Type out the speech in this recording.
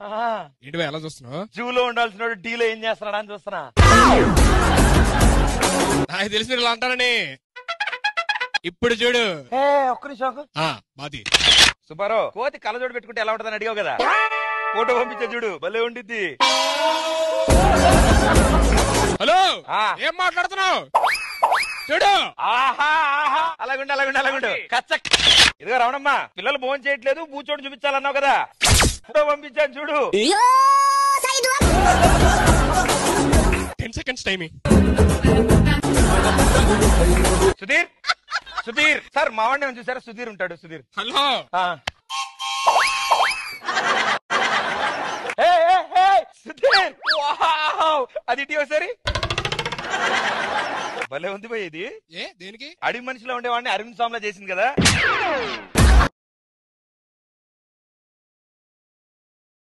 ఏంటి భయ్ ఎలా చూస్తున్నావు జూలో ఉండాల్సిన టీలో ఏం చేస్తున్నాడా అని చూస్తున్నా నాకు తెలిసిన ఇలా అంటానని ఇప్పుడు చూడు ఏ ఒక్క నిమిషం ఆగు. ఆ బాది సుబ్బారావు కోతి కళ్ళజోడు పెట్టుకుంటే ఎలా ఉంటుందని అడిగావు కదా ఫోటో పంపించే చూడు భలే ఉండిద్ది హలో ఆ. ఏం మాట్లాడుతున్నావు చూడు ఆహా ఆహా అలాగుండు అలాగుండు అలాగుండు కచ్చక్ ఇదిగో రావణమ్మా పిల్లలు భోజనం చేయట్లేదు బూచోడు చూపించాలన్నావు కదా ఫోటో పంపించాను చూడు ten seconds time Sudhir Sudhir sir మా వాడిని చూసారా సుధీర్ ఉంటాడు సుధీర్ హలో ఆ. ఏ, ఏ, ఏ, సుధీర్ వావ్! అది ఇటీ ఒకసారి భలే ఉంది పోయి ఇది ఏ దేనికి అడవి మనిషిలో ఉండేవాడిని అరవింద్ స్వామిలో చేసింది కదా